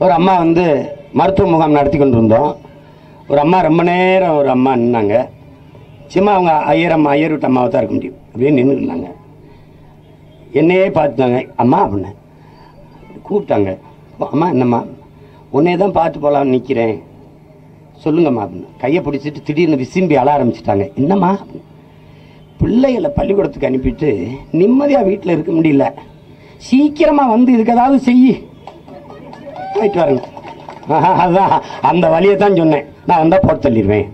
ஒரு அம்மா வந்து மருத்துவ முகாம் நடத்தி கொண்டு இருந்தோம் ஒரு அம்மா ரொம்ப நேரம் ஒரு அம்மா நின்னாங்க சும்மா அவங்க ஐயர் அம்மா ஐயர் விட்டு அம்மாவை தான் இருக்க முடியும் அப்படியே நின்று இருந்தாங்க என்னையே பார்த்துட்டாங்க அம்மா அப்படின்னேன் கூப்பிட்டாங்க "ஓ, அம்மா என்னம்மா உன்னையே தான் பார்த்து போகலான்னு நிற்கிறேன் சொல்லுங்கம்மா அப்படின்னு கையை பிடிச்சிட்டு திடீர்னு விசும்பி அழ ஆரம்பிச்சிட்டாங்க என்னம்மா அப்படின்னு. பிள்ளைகளை பள்ளிக்கூடத்துக்கு அனுப்பிட்டு நிம்மதியாக வீட்டில் இருக்க முடியல சீக்கிரமாக வந்து இதுக்கு ஏதாவது செய் போயிட்டு வரேங்க ஆஹா, அதான் அந்த வழியை தான் சொன்னேன் நான் வந்தால் போட்டு தள்ளிடுவேன்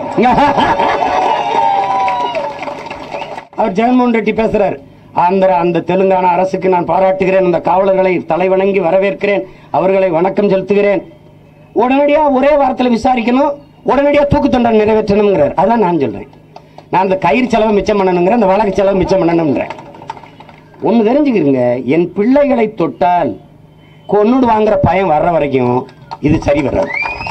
அவர் ஜெகன்மோகன் ரெட்டி பேசுறார் ஆந்திர அந்த தெலுங்கானா அரசுக்கு நான் பாராட்டுகிறேன் அந்த காவலர்களை தலைவணங்கி வரவேற்கிறேன் அவர்களை வணக்கம் செலுத்துகிறேன் உடனடியா ஒரே வாரத்தில் விசாரிக்கணும் உடனடியா தூக்கு தண்டனை நிறைவேற்றணுங்கிறார் அதான் நான் சொல்றேன் நான் அந்த கயிறு செலவை மிச்சம் பண்ணணுங்கிறேன் அந்த வழக்கு செலவு மிச்சம் பண்ணணுங்கிறேன் ஒன்று தெரிஞ்சுக்கிறீங்க என் பிள்ளைகளை தொட்டால் கொன்னுடு வாங்குற பயம் வர்ற வரைக்கும் இது சரி வராது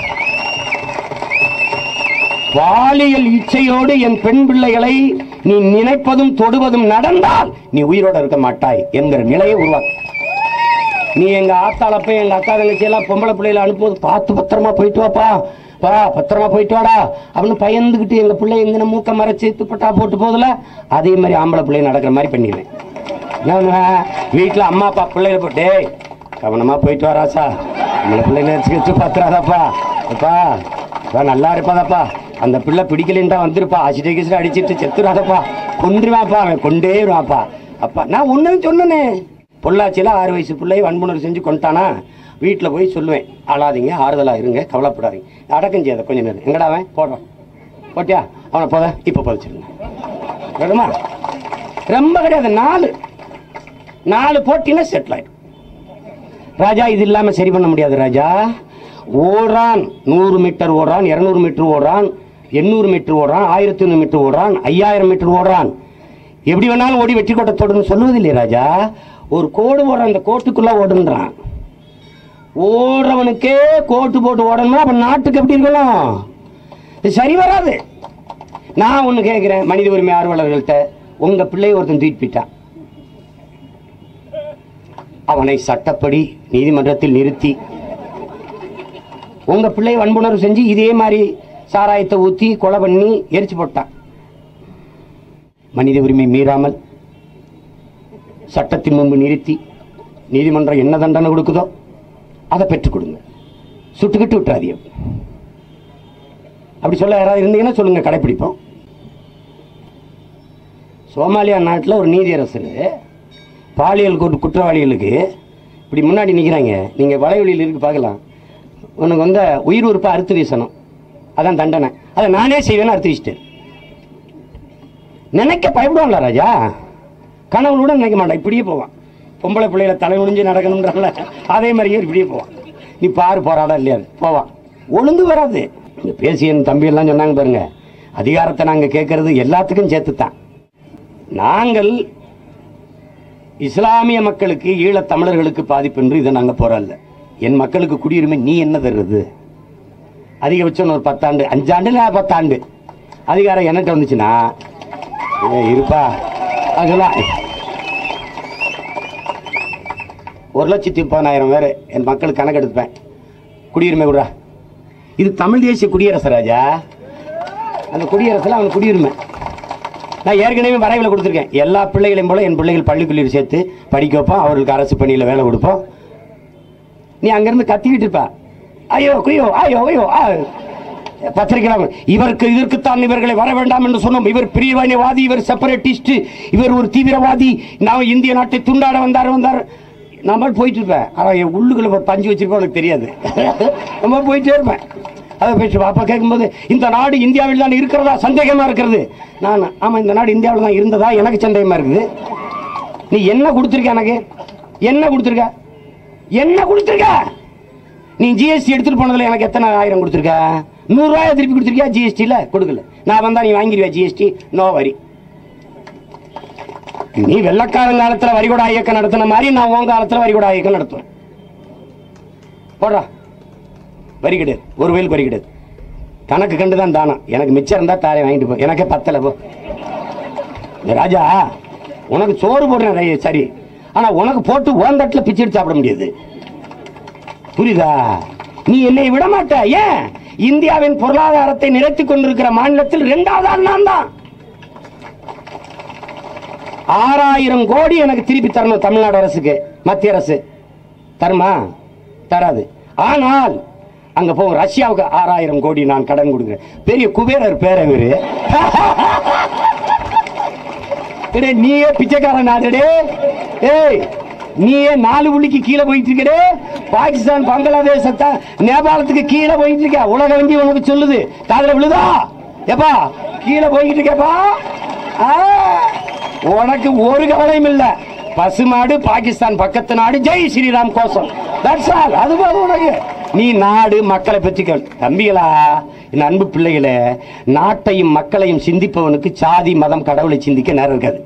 பாலியல் இச்சையோடு என் பெண் பிள்ளைகளை நீ நினைப்பதும் தொடுவதும் நடந்தால் நீ உயிரோட இருக்க மாட்டாய் என்கிற நிலையை உருவாக்கு நீ எங்க ஆத்தால போய் எங்க அக்கா தங்கச்சி எல்லாம் பொம்பளை பிள்ளைகளை அனுப்புவது பார்த்து பத்திரமா போயிட்டு வாப்பா பா பத்திரமா போயிட்டு வாடா அப்படின்னு பயந்துகிட்டு எங்க பிள்ளை எங்கன மூக்க மறைச்சு துப்பட்டா போட்டு போதில்ல அதே மாதிரி ஆம்பளை பிள்ளை நடக்கிற மாதிரி பண்ணிடுவேன் நான் வீட்டில் அம்மா அப்பா பிள்ளைகளை போட்டு "டேய், கவனமா போயிட்டு வராசா நம்மளை பிள்ளைங்க வச்சு வச்சு பத்துறாதப்பா அப்பா அப்பா நல்லா இருப்பாதப்பா அந்த பிள்ளை பிடிக்கலன்னு தான் வந்திருப்பா அசிட்டை கிசிட்டு அடிச்சிட்டு செத்துறாதப்பா கொண்டுருவாப்பா அவன் கொண்டே வருவாப்பா அப்பா நான் ஒன்றும் சொன்னனே பொள்ளாச்சியில் ஆறு வயசு பிள்ளை வன்புணர்வு செஞ்சு கொண்டானா வீட்டில் போய் சொல்லுவேன் அழாதீங்க ஆறுதலாக இருங்க கவலைப்படாதீங்க அடக்கம் செய்யாத கொஞ்ச நேரம் எங்கடா அவன் போடுறான் போட்டியா அவனை போத இப்போ பதிச்சிருங்க வேணுமா ரொம்ப கிடையாது நாலு நாலு போட்டினா செட்டில் ஆயிடும் ராஜா இது இல்லாம சரி பண்ண முடியாது ராஜா ஓடுறான் நூறு மீட்டர் ஓடுறான் இருநூறு மீட்டர் ஓடுறான் எண்ணூறு மீட்டர் ஓடுறான் ஆயிரத்தி ஐநூறு மீட்டர் ஓடுறான் ஐயாயிரம் மீட்டர் ஓடுறான் எப்படி வேணாலும் ஓடி வெற்றி கோட்டை தொடர்ந்து சொல்லுவது இல்லையா ராஜா ஒரு கோடு ஓடுறான் அந்த கோட்டுக்குள்ள ஓடுன்றான் ஓடுறவனுக்கே கோட்டு போட்டு ஓடணும்னா அப்ப நாட்டுக்கு எப்படி இருக்கணும் இது சரி வராது நான் ஒன்று கேட்குறேன் மனித உரிமை ஆர்வலர்கள்ட்ட உங்க பிள்ளைய ஒருத்தன் தூக்கிட்டு போயிட்டான் அவனை சட்டப்படி நீதிமன்றத்தில் நிறுத்தி உங்க பிள்ளை வன்புணர்வு செஞ்சு இதே மாதிரி சாராயத்தை ஊத்தி கொலை பண்ணி எரிச்சு போட்டான் மனித உரிமை மீறாமல் சட்டத்தின் முன்பு நிறுத்தி நீதிமன்றம் என்ன தண்டனை கொடுக்குதோ அதை பெற்றுக் கொடுங்க சுட்டுக்கிட்டு விட்டுறாதீங்க அப்படி சொல்ல யாராவது இருந்தீங்கன்னா சொல்லுங்க கடைப்பிடிப்போம் சோமாலியா நாட்டில் ஒரு நீதியரசர் பாலியல் குற்ற- குற்றவாளிகளுக்கு இப்படி முன்னாடி நிற்கிறாங்க நீங்கள் வலைவெளியில் இருக்கு பார்க்கலாம் உனக்கு வந்து உயிர் உறுப்பை அறுத்து வீசணும் அதான் தண்டனை அதை நானே செய்வேன்னு அறுத்து வீசிட்டேன் நினைக்க பயப்படுவாங்களா ராஜா கனவுல கூட நினைக்க மாட்டான் இப்படியே போவான் பொம்பளை பிள்ளைகளை தலை ஒளிஞ்சு நடக்கணும்ன்றால அதே மாதிரியே இப்படியே போவான் நீ பாரு போராடா இல்லையா போவான் ஒழுங்கு வராது இந்த பேசிய என் தம்பி எல்லாம் சொன்னாங்க பாருங்க அதிகாரத்தை நாங்கள் கேட்கறது எல்லாத்துக்கும் சேர்த்து தான் நாங்கள் இஸ்லாமிய மக்களுக்கு ஈழத் தமிழர்களுக்கு பாதிப்பு என்று இதை நாங்கள் போராடல என் மக்களுக்கு குடியுரிமை நீ என்ன தருது அதிகபட்சம் ஒரு பத்தாண்டு அஞ்சாண்டு இல்லை பத்தாண்டு அதிகாரம் எனக்கு வந்துச்சுன்னா ஏய், இருப்பா அதெல்லாம் ஒரு லட்சத்தி முப்பதாயிரம் பேர் என் மக்களுக்கு கணக்கு எடுத்துப்பேன் குடியுரிமை விடுறா இது தமிழ் தேசிய குடியரசு ராஜா அந்த குடியரசில் அவன் குடியுரிமை நான் ஏற்கனவே வரைவில் கொடுத்துருக்கேன் எல்லா பிள்ளைகளையும் போல என் பிள்ளைகள் பள்ளிக்குள்ளியில் சேர்த்து படிக்க வைப்போம் அவர்களுக்கு அரசு பணியில் வேலை கொடுப்போம் நீ அங்கேருந்து கத்திக்கிட்டு இருப்ப ஐயோ குய்யோ ஐயோ ஐயோ ஆ பத்திரிகையாளர் இவருக்கு இதற்குத்தான் இவர்களை வர வேண்டாம் என்று சொன்னோம் இவர் பிரிவினைவாதி இவர் செப்பரேட்டிஸ்ட் இவர் ஒரு தீவிரவாதி நான் இந்திய நாட்டை துண்டாட வந்தார் வந்தார் நம்ம போயிட்டு இருப்பேன் ஆனால் என் உள்ளுக்குள்ள ஒரு பஞ்சு வச்சிருப்போம் எனக்கு தெரியாது நம்ம போயிட்டே இருப்பேன் அதை பேசி அப்பா கேட்கும்போது இந்த நாடு இந்தியாவில் தான் இருக்கிறதா சந்தேகமா இருக்கிறது நான் ஆமா இந்த நாடு இந்தியாவில் தான் இருந்ததா எனக்கு சந்தேகமா இருக்குது நீ என்ன கொடுத்துருக்க எனக்கு என்ன கொடுத்துருக்க என்ன கொடுத்துருக்க நீ ஜிஎஸ்டி எடுத்துட்டு போனதுல எனக்கு எத்தனை ஆயிரம் கொடுத்துருக்க நூறுரூவாயை திருப்பி கொடுத்துருக்கியா ஜிஎஸ்டியில் கொடுக்கல நான் வந்தா நீ வாங்கிடுவியா ஜிஎஸ்டி நோ வரி நீ வெள்ளக்காரன் காலத்துல வரிகூட இயக்கம் நடத்தின மாதிரி நான் உன் காலத்துல வரிகூட இயக்கம் நடத்துவேன் போடா வரி கிடையாது ஒரு வயல் வரி கிடையாது கணக்கு கண்டு தான் தானம் எனக்கு மிச்சம் இருந்தா தாரை வாங்கிட்டு போ எனக்கே பத்தல போ இந்த ராஜா உனக்கு சோறு போடுறேன் ரை- சரி ஆனா உனக்கு போட்டு ஓந்தட்டில் பிச்சு எடுத்து சாப்பிட முடியாது புரியுதா நீ என்னை விட மாட்ட ஏன் இந்தியாவின் பொருளாதாரத்தை நிறுத்திக் கொண்டிருக்கிற மாநிலத்தில் இரண்டாவது ஆள் நான் தான் ஆறாயிரம் கோடி எனக்கு திருப்பி தரணும் தமிழ்நாடு அரசுக்கு மத்திய அரசு தருமா தராது ஆனால் அங்க போ ரஷ்யாவுக்கு ஆறாயிரம் கோடி நான் கடன் கொடுக்குறேன் பெரிய குபேரர் பேர இவரு டேய், நீயே பிச்சைக்காரன் நாடே ஏய் நீயே நாலு புள்ளிக்கு கீழே போயிட்டு இருக்கடே பாகிஸ்தான் பங்களாதேசத்தை நேபாளத்துக்கு கீழே போயிட்டு இருக்க உலக வங்கி உனக்கு சொல்லுது காதுல விழுதா எப்பா கீழே போயிட்டு இருக்கேப்பா ஆ, உனக்கு ஒரு கவலையும் இல்ல பசுமாடு பாகிஸ்தான் பக்கத்து நாடு ஜெய் ஸ்ரீராம் கோசம் தட்ஸ் ஆல் அது போதும் உனக்கு நீ நாடு மக்களை பற்றிக்க தம்பிகளா என் அன்பு பிள்ளைகளே நாட்டையும் மக்களையும் சிந்திப்பவனுக்கு சாதி மதம் கடவுளை சிந்திக்க நேரம் இருக்காது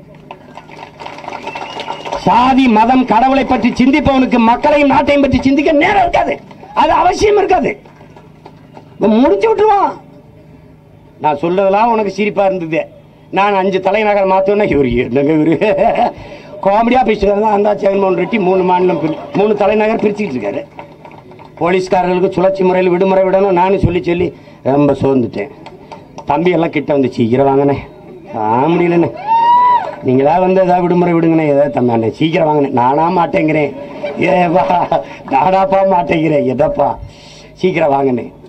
சாதி மதம் கடவுளை பற்றி சிந்திப்பவனுக்கு மக்களையும் நாட்டையும் பற்றி சிந்திக்க நேரம் இருக்காது அது அவசியம் இருக்காது இவன் முடிச்சு விட்டுருவான் நான் சொல்றதெல்லாம் உனக்கு சிரிப்பா இருந்தது நான் அஞ்சு தலைநகர் மாத்தோன்னா இவரு என்னங்க இவரு காமெடியா பேசுறாங்க அந்த ஜெகன்மோகன் ரெட்டி மூணு மாநிலம் பிரி- மூணு தலைநகர் பிரிச்சுக்கிட்டு இருக்காரு போலீஸ்காரர்களுக்கு சுழற்சி முறையில் விடுமுறை விடணும் நானும் சொல்லி சொல்லி ரொம்ப சோர்ந்துட்டேன் தம்பி எல்லாம் கிட்ட வந்துச்சு சீக்கிரம் வாங்கண்ணே ஆ முடியலண்ணே நீங்களா வந்து ஏதாவது விடுமுறை விடுங்கண்ணே ஏதாவது தம்பி அண்ணே சீக்கிரம் வாங்கண்ணே நானா மாட்டேங்கிறேன் ஏப்பா நானாப்பா மாட்டேங்கிறேன் எதப்பா சீக்கிரம் வாங்கண்ணே